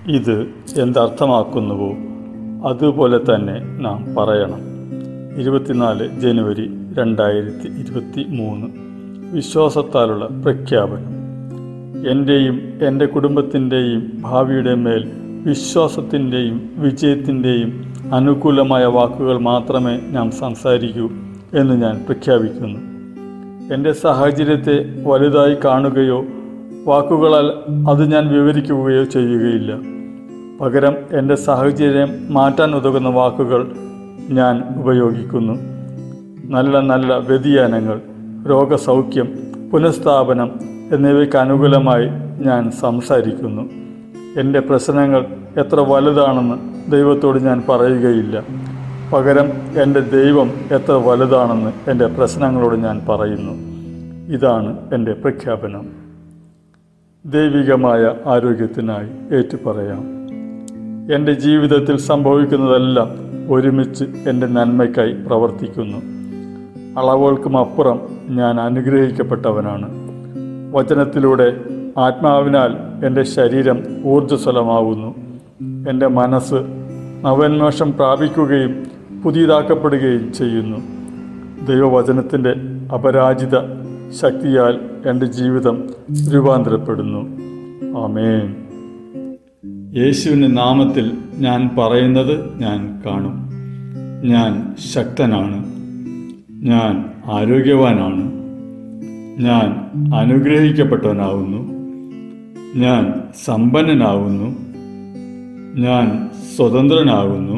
ഇത് എന്തർത്ഥമാക്കുന്നുവോ അതുപോലെ തന്നെ നാം പറയണം ഇരുപത്തിനാല് ജനുവരി രണ്ടായിരത്തി ഇരുപത്തി മൂന്ന് വിശ്വാസത്താലുള്ള പ്രഖ്യാപനം എൻ്റെയും എൻ്റെ കുടുംബത്തിൻ്റെയും ഭാവിയുടെ മേൽ വിശ്വാസത്തിൻ്റെയും വിജയത്തിൻ്റെയും അനുകൂലമായ വാക്കുകൾ മാത്രമേ ഞാൻ സംസാരിക്കൂ എന്ന് ഞാൻ പ്രഖ്യാപിക്കുന്നു എൻ്റെ സാഹചര്യത്തെ വലുതായി കാണുകയോ വാക്കുകളാൽ അത് ഞാൻ വിവരിക്കുകയോ ചെയ്യുകയില്ല പകരം എൻ്റെ സാഹചര്യം മാറ്റാൻ ഉതകുന്ന വാക്കുകൾ ഞാൻ ഉപയോഗിക്കുന്നു നല്ല നല്ല വ്യതിയാനങ്ങൾ രോഗസൗഖ്യം പുനഃസ്ഥാപനം എന്നിവയ്ക്ക് അനുകൂലമായി ഞാൻ സംസാരിക്കുന്നു എൻ്റെ പ്രശ്നങ്ങൾ എത്ര വലുതാണെന്ന് ദൈവത്തോട് ഞാൻ പറയുകയില്ല പകരം എൻ്റെ ദൈവം എത്ര വലുതാണെന്ന് എൻ്റെ പ്രശ്നങ്ങളോട് ഞാൻ പറയുന്നു ഇതാണ് എൻ്റെ പ്രഖ്യാപനം ദൈവികമായ ആരോഗ്യത്തിനായി ഏറ്റുപറയാം എൻ്റെ ജീവിതത്തിൽ സംഭവിക്കുന്നതെല്ലാം ഒരുമിച്ച് എൻ്റെ നന്മയ്ക്കായി പ്രവർത്തിക്കുന്നു അളവുകൾക്കും അപ്പുറം ഞാൻ അനുഗ്രഹിക്കപ്പെട്ടവനാണ് വചനത്തിലൂടെ ആത്മാവിനാൽ എൻ്റെ ശരീരം ഊർജ്ജസ്വലമാവുന്നു എൻ്റെ മനസ്സ് നവോന്മേഷം പ്രാപിക്കുകയും പുതിയതാക്കപ്പെടുകയും ചെയ്യുന്നു ദൈവവചനത്തിൻ്റെ അപരാജിത ശക്തിയാൽ എൻ്റെ ജീവിതം രൂപാന്തരപ്പെടുന്നു ആമേൻ യേശുവിൻ്റെ നാമത്തിൽ ഞാൻ പറയുന്നത് ഞാൻ കാണും ഞാൻ ശക്തനാണ് ഞാൻ ആരോഗ്യവാനാണ് ഞാൻ അനുഗ്രഹിക്കപ്പെട്ടവനാവുന്നു ഞാൻ സമ്പന്നനാവുന്നു ഞാൻ സ്വതന്ത്രനാകുന്നു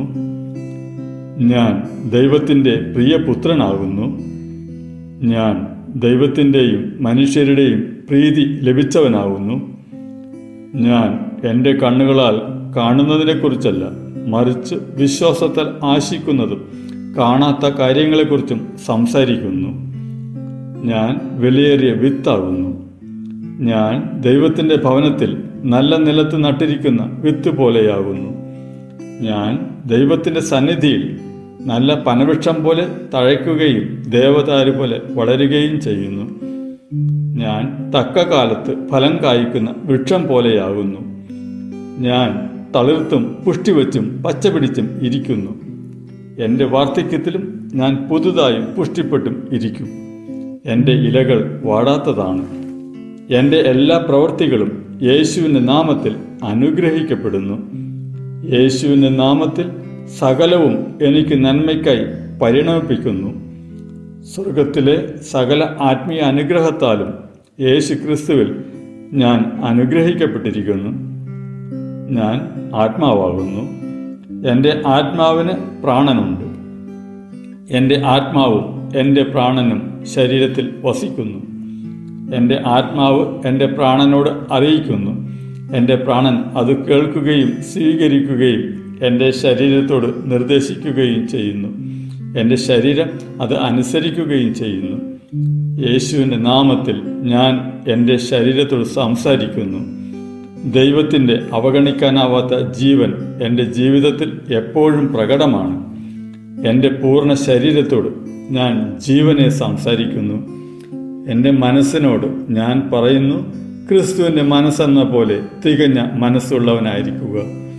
ഞാൻ ദൈവത്തിൻ്റെ പ്രിയപുത്രനാകുന്നു ഞാൻ ദൈവത്തിൻ്റെയും മനുഷ്യരുടെയും പ്രീതി ലഭിച്ചവനാകുന്നു ഞാൻ എൻ്റെ കണ്ണുകളാൽ കാണുന്നതിനെക്കുറിച്ചല്ല മറിച്ച് വിശ്വാസത്താൽ ആശിക്കുന്നതും കാണാത്ത കാര്യങ്ങളെക്കുറിച്ചും സംസാരിക്കുന്നു ഞാൻ വിലയേറിയ വിത്താകുന്നു ഞാൻ ദൈവത്തിൻ്റെ ഭവനത്തിൽ നല്ല നിലത്ത് നട്ടിരിക്കുന്ന വിത്ത് പോലെയാകുന്നു ഞാൻ ദൈവത്തിൻ്റെ സന്നിധിയിൽ നല്ല പനവൃക്ഷം പോലെ തഴയ്ക്കുകയും ദേവതാരു പോലെ വളരുകയും ചെയ്യുന്നു ഞാൻ തക്ക കാലത്ത് ഫലം കായ്ക്കുന്ന വൃക്ഷം പോലെയാകുന്നു ഞാൻ തളിർത്തും പുഷ്ടിവച്ചും പച്ചപിടിച്ചും ഇരിക്കുന്നു എൻ്റെ വാർദ്ധക്യത്തിലും ഞാൻ പുതുതായും പുഷ്ടിപ്പെട്ടും ഇരിക്കും എൻ്റെ ഇലകൾ വാടാത്തതാണ് എൻ്റെ എല്ലാ പ്രവൃത്തികളും യേശുവിൻ്റെ നാമത്തിൽ അനുഗ്രഹിക്കപ്പെടുന്നു യേശുവിൻ്റെ നാമത്തിൽ സകലവും എനിക്ക് നന്മയ്ക്കായി പരിണമിപ്പിക്കുന്നു സ്വർഗത്തിലെ സകല ആത്മീയ അനുഗ്രഹത്താലും യേശു ക്രിസ്തുവിൽ ഞാൻ അനുഗ്രഹിക്കപ്പെട്ടിരിക്കുന്നു ഞാൻ ആത്മാവാകുന്നു എൻ്റെ ആത്മാവിന് പ്രാണനുണ്ട് എൻ്റെ ആത്മാവും എൻ്റെ പ്രാണനും ശരീരത്തിൽ വസിക്കുന്നു എൻ്റെ ആത്മാവ് എൻ്റെ പ്രാണനോട് അറിയിക്കുന്നു എൻ്റെ പ്രാണൻ അത് കേൾക്കുകയും സ്വീകരിക്കുകയും എൻ്റെ ശരീരത്തോട് നിർദ്ദേശിക്കുകയും ചെയ്യുന്നു എൻ്റെ ശരീരം അത് അനുസരിക്കുകയും ചെയ്യുന്നു യേശുവിൻ്റെ നാമത്തിൽ ഞാൻ എൻ്റെ ശരീരത്തോട് സംസാരിക്കുന്നു ദൈവത്തിൻ്റെ അവഗണിക്കാനാവാത്ത ജീവൻ എൻ്റെ ജീവിതത്തിൽ എപ്പോഴും പ്രകടമാണ് എൻ്റെ പൂർണ്ണ ശരീരത്തോട് ഞാൻ ജീവനെ സംസാരിക്കുന്നു എൻ്റെ മനസ്സിനോട് ഞാൻ പറയുന്നു ക്രിസ്തുവിൻ്റെ മനസ്സെന്ന പോലെ തികഞ്ഞ മനസ്സുള്ളവനായിരിക്കുക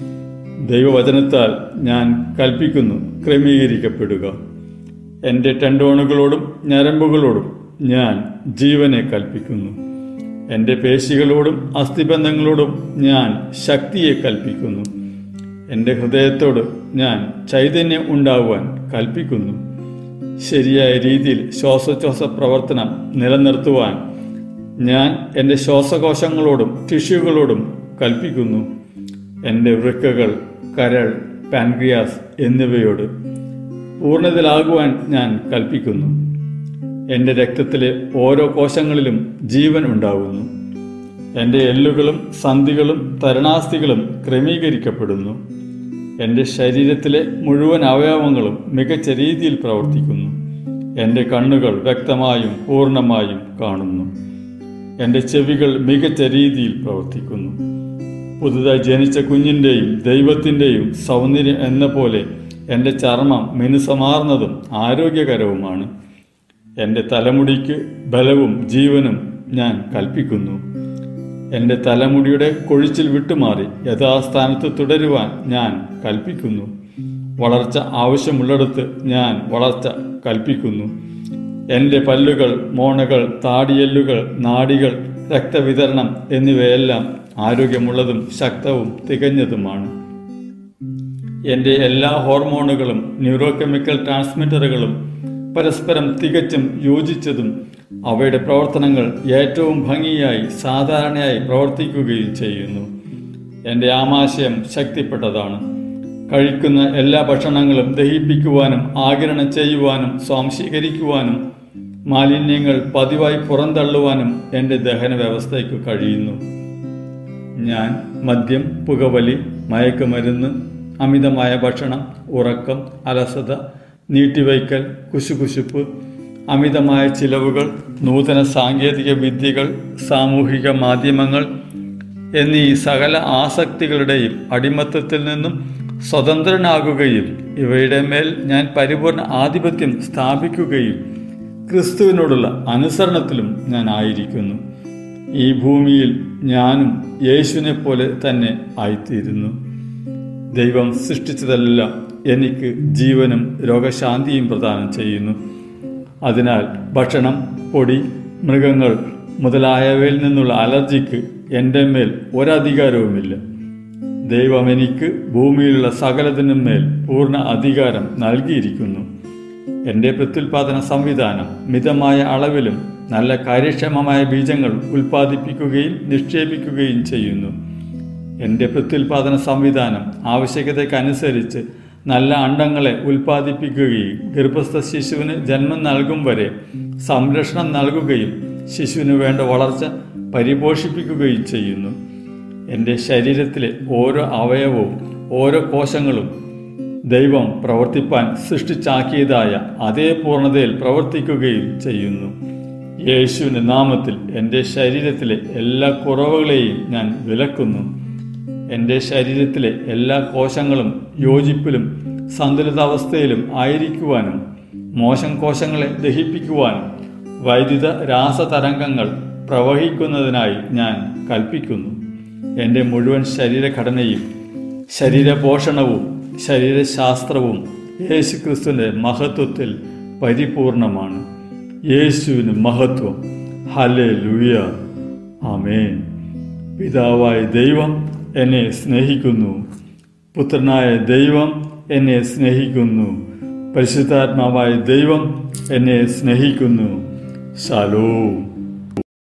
ദൈവവചനത്താൽ ഞാൻ കൽപ്പിക്കുന്നു ക്രമീകരിക്കപ്പെടുക എൻ്റെ ടെൻഡോണുകളോടും ഞരമ്പുകളോടും ഞാൻ ജീവനെ കൽപ്പിക്കുന്നു എൻ്റെ പേശികളോടും അസ്ഥിബന്ധങ്ങളോടും ഞാൻ ശക്തിയെ കൽപ്പിക്കുന്നു എൻ്റെ ഹൃദയത്തോട് ഞാൻ ചൈതന്യം ഉണ്ടാകുവാൻ കൽപ്പിക്കുന്നു ശരിയായ രീതിയിൽ ശ്വാസോച്ഛ്വാസ പ്രവർത്തനം നിലനിർത്തുവാൻ ഞാൻ എൻ്റെ ശ്വാസകോശങ്ങളോടും ടിഷ്യൂകളോടും കൽപ്പിക്കുന്നു എൻ്റെ വൃക്കകൾ കരൾ പാൻക്രിയാസ് എന്നിവയോട് പൂർണ്ണതയിലാകുവാൻ ഞാൻ കൽപ്പിക്കുന്നു എൻ്റെ രക്തത്തിലെ ഓരോ കോശങ്ങളിലും ജീവൻ ഉണ്ടാകുന്നു എൻ്റെ എല്ലുകളും സന്ധികളും തരണാസ്ഥികളും ക്രമീകരിക്കപ്പെടുന്നു എൻ്റെ ശരീരത്തിലെ മുഴുവൻ അവയവങ്ങളും മികച്ച രീതിയിൽ പ്രവർത്തിക്കുന്നു എൻ്റെ കണ്ണുകൾ വ്യക്തമായും പൂർണ്ണമായും കാണുന്നു എൻ്റെ ചെവികൾ മികച്ച രീതിയിൽ പ്രവർത്തിക്കുന്നു പുതുതായി ജനിച്ച കുഞ്ഞിൻ്റെയും ദൈവത്തിൻ്റെയും സൗന്ദര്യം എന്ന പോലെ എൻ്റെ ചർമ്മം മിനുസമാർന്നതും ആരോഗ്യകരവുമാണ് എൻ്റെ തലമുടിക്ക് ബലവും ജീവനും ഞാൻ കൽപ്പിക്കുന്നു എൻ്റെ തലമുടിയുടെ കൊഴിച്ചിൽ വിട്ടുമാറി യഥാസ്ഥാനത്ത് തുടരുവാൻ ഞാൻ കൽപ്പിക്കുന്നു വളർച്ച ആവശ്യമുള്ളിടത്ത് ഞാൻ വളർച്ച കൽപ്പിക്കുന്നു എൻ്റെ പല്ലുകൾ മോണകൾ താടിയെല്ലുകൾ നാഡികൾ രക്തവിതരണം എന്നിവയെല്ലാം ആരോഗ്യമുള്ളതും ശക്തവും തികഞ്ഞതുമാണ് എൻ്റെ എല്ലാ ഹോർമോണുകളും ന്യൂറോ കെമിക്കൽ ട്രാൻസ്മിറ്ററുകളും പരസ്പരം തികച്ചും യോജിച്ചതും അവയുടെ പ്രവർത്തനങ്ങൾ ഏറ്റവും ഭംഗിയായി സാധാരണയായി പ്രവർത്തിക്കുകയും ചെയ്യുന്നു എൻ്റെ ആമാശയം ശക്തിപ്പെട്ടതാണ് കഴിക്കുന്ന എല്ലാ ഭക്ഷണങ്ങളും ദഹിപ്പിക്കുവാനും ആകിരണം ചെയ്യുവാനും സ്വാംശീകരിക്കുവാനും മാലിന്യങ്ങൾ പതിവായി പുറന്തള്ളുവാനും എൻ്റെ ദഹന വ്യവസ്ഥയ്ക്ക് കഴിയുന്നു ഞാൻ മദ്യം പുകവലി മയക്കുമരുന്ന് അമിതമായ ഭക്ഷണം ഉറക്കം അലസത നീട്ടിവയ്ക്കൽ കുശുകുശുപ്പ് അമിതമായ ചിലവുകൾ നൂതന സാങ്കേതിക വിദ്യകൾ സാമൂഹിക മാധ്യമങ്ങൾ എന്നീ സകല ആസക്തികളുടെയും അടിമത്തത്തിൽ നിന്നും സ്വതന്ത്രനാകുകയും ഇവയുടെ മേൽ ഞാൻ പരിപൂർണ ആധിപത്യം സ്ഥാപിക്കുകയും ക്രിസ്തുവിനോടുള്ള അനുസരണത്തിലും ഞാൻ ആയിരിക്കുന്നു ഈ ഭൂമിയിൽ ഞാനും യേശുവിനെ പോലെ തന്നെ ആയിത്തീരുന്നു ദൈവം സൃഷ്ടിച്ചതെല്ലാം എനിക്ക് ജീവനും രോഗശാന്തിയും പ്രദാനം ചെയ്യുന്നു അതിനാൽ ഭക്ഷണം പൊടി മൃഗങ്ങൾ മുതലായവയിൽ നിന്നുള്ള അലർജിക്ക് എൻ്റെ മേൽ ഒരധികാരവുമില്ല ദൈവം എനിക്ക് ഭൂമിയിലുള്ള സകലത്തിനും മേൽ പൂർണ്ണ അധികാരം നൽകിയിരിക്കുന്നു എൻ്റെ പ്രത്യുൽപാദന സംവിധാനം മിതമായ അളവിലും നല്ല കാര്യക്ഷമമായ ബീജങ്ങൾ ഉൽപ്പാദിപ്പിക്കുകയും നിക്ഷേപിക്കുകയും ചെയ്യുന്നു എൻ്റെ പ്രത്യുൽപാദന സംവിധാനം ആവശ്യകതയ്ക്കനുസരിച്ച് നല്ല അണ്ടങ്ങളെ ഉൽപ്പാദിപ്പിക്കുകയും ഗർഭസ്ഥ ശിശുവിന് ജന്മം നൽകും വരെ സംരക്ഷണം നൽകുകയും ശിശുവിന് വേണ്ട വളർച്ച പരിപോഷിപ്പിക്കുകയും ചെയ്യുന്നു എൻ്റെ ശരീരത്തിലെ ഓരോ അവയവവും ഓരോ കോശങ്ങളും ദൈവം പ്രവർത്തിപ്പാൻ സൃഷ്ടിച്ചാക്കിയതായ അതേ പൂർണ്ണതയിൽ പ്രവർത്തിക്കുകയും ചെയ്യുന്നു യേശുവിൻ്റെ നാമത്തിൽ എൻ്റെ ശരീരത്തിലെ എല്ലാ കുറവുകളെയും ഞാൻ വിലക്കുന്നു എൻ്റെ ശരീരത്തിലെ എല്ലാ കോശങ്ങളും യോജിപ്പിലും സന്തുലിതാവസ്ഥയിലും ആയിരിക്കുവാനും മോശം കോശങ്ങളെ ദഹിപ്പിക്കുവാനും വൈദ്യുത രാസതരംഗങ്ങൾ പ്രവഹിക്കുന്നതിനായി ഞാൻ കൽപ്പിക്കുന്നു എൻ്റെ മുഴുവൻ ശരീരഘടനയും ശരീരപോഷണവും ശരീരശാസ്ത്രവും യേശുക്രിസ്തുവിൻ്റെ മഹത്വത്തിൽ പരിപൂർണമാണ് യേശുവിന് മഹത്വം ഹലേ ലുയ ആമേൻ പിതാവായ ദൈവം എന്നെ സ്നേഹിക്കുന്നു പുത്രനായ ദൈവം എന്നെ സ്നേഹിക്കുന്നു പരിശുദ്ധാത്മാവായ ദൈവം എന്നെ സ്നേഹിക്കുന്നു ശാലോം